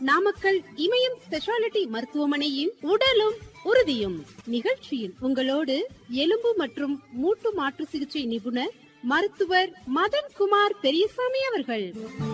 நாமக்கல் இமயம் speciality மருத்துவமனையின் உடலும் உறுதியும் நிகழ்ச்சியில் உங்களோடு எலும்பு மற்றும் மூட்டு மாற்று சிகிச்சை நிபுணர் மருத்துவர் மதன் குமார் பெரியசாமி அவர்கள்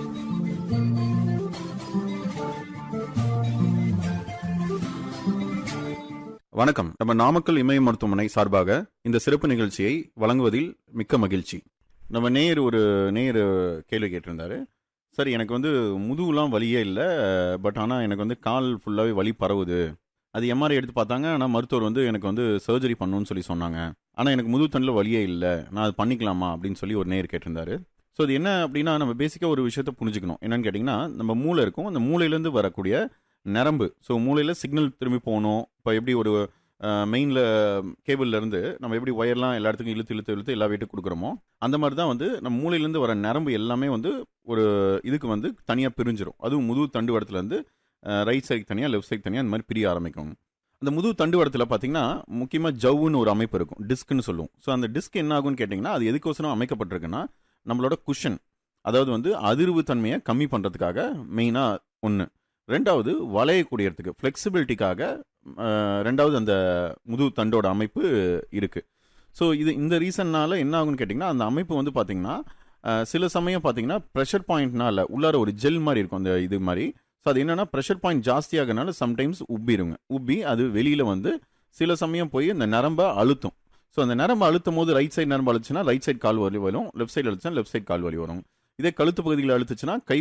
வணக்கம் நம்ம நாமக்கல் இமய மருத்துவமனை சார்பாக இந்த சிறப்பு நிகழ்ச்சியை வழங்குவதில் மிக்க மகிழ்ச்சி நம்ம நேர் ஒரு நேர் கேள்வி கேட்டிருந்தாரு சார் எனக்கு வந்து முதுகுலாம் வலியே இல்லை பட் ஆனால் எனக்கு வந்து கால் ஃபுல்லாகவே வலி பரவுது அது எம்ஆர்ஐ எடுத்து பார்த்தாங்க ஆனால் மருத்துவர் வந்து எனக்கு வந்து சர்ஜரி பண்ணணும்னு சொல்லி சொன்னாங்க ஆனால் எனக்கு முதுகு தண்டில் வலியே இல்லை நான் அது பண்ணிக்கலாமா அப்படின்னு சொல்லி ஒரு நேர் கேட்டிருந்தாரு ஸோ அது என்ன அப்படின்னா நம்ம பேசிக்காக ஒரு விஷயத்த புரிஞ்சுக்கணும் என்னன்னு கேட்டிங்கன்னா நம்ம மூளை இருக்கும் அந்த மூளையிலேருந்து வரக்கூடிய நரம்பு ஸோ மூளையில் சிக்னல் திரும்பி போகணும் இப்போ எப்படி ஒரு மெயினில் கேபிள்ல இருந்து நம்ம எப்படி ஒயர்லாம் எல்லா இடத்துக்கும் இழுத்து இழுத்து இழுத்து எல்லா வீட்டுக்கு கொடுக்குறோமோ அந்த மாதிரி தான் வந்து நம்ம மூளையிலேருந்து வர நரம்பு எல்லாமே வந்து ஒரு இதுக்கு வந்து தனியாக பிரிஞ்சிரும் அதுவும் முதுகு தண்டுவடத்துலேருந்து ரைட் சைடு தனியாக லெஃப்ட் சைடு தனியாக அந்த மாதிரி பிரிய ஆரம்பிக்கும் அந்த முதுகு தண்டுவடத்தில் பார்த்தீங்கன்னா முக்கியமாக ஜவ்வுன்னு ஒரு அமைப்பு இருக்கும் டிஸ்க்னு சொல்லுவோம் ஸோ அந்த டிஸ்க் என்ன ஆகும்னு கேட்டிங்கன்னா அது எதுக்கோசரம் அமைக்கப்பட்டிருக்குன்னா நம்மளோட குஷன் அதாவது வந்து அதிர்வு தன்மையை கம்மி பண்ணுறதுக்காக மெயினாக ஒன்று ரெண்டாவது வளையக்கூடியறதுக்கு ஃப்ளெக்சிபிலிட்டிக்காக ரெண்டாவது அந்த முதுகு தண்டோட அமைப்பு இருக்குது ஸோ இது இந்த ரீசன்னால என்ன ஆகும்னு கேட்டிங்கன்னா அந்த அமைப்பு வந்து பார்த்திங்கன்னா சில சமயம் பார்த்தீங்கன்னா ப்ரெஷர் பாயிண்ட்னால உள்ளார ஒரு ஜெல் மாதிரி இருக்கும் அந்த இது மாதிரி ஸோ அது என்னென்னா ப்ரெஷர் பாயிண்ட் ஜாஸ்தியாகனால சம்டைம்ஸ் உப்பிடுங்க உப்பி அது வெளியில் வந்து சில சமயம் போய் இந்த நரம்பை அழுத்தும் ஸோ அந்த நரம்பு அழுத்தும் போது ரைட் சைடு நரம்பு அழுச்சுன்னா ரைட் சைடு கால் வலி வரும் லெஃப்ட் சைடு அழுச்சுன்னா லெஃப்ட் சைடு கால் வலி வரும் இதே கழுத்து பகுதியில் அழுத்துச்சுன்னா கை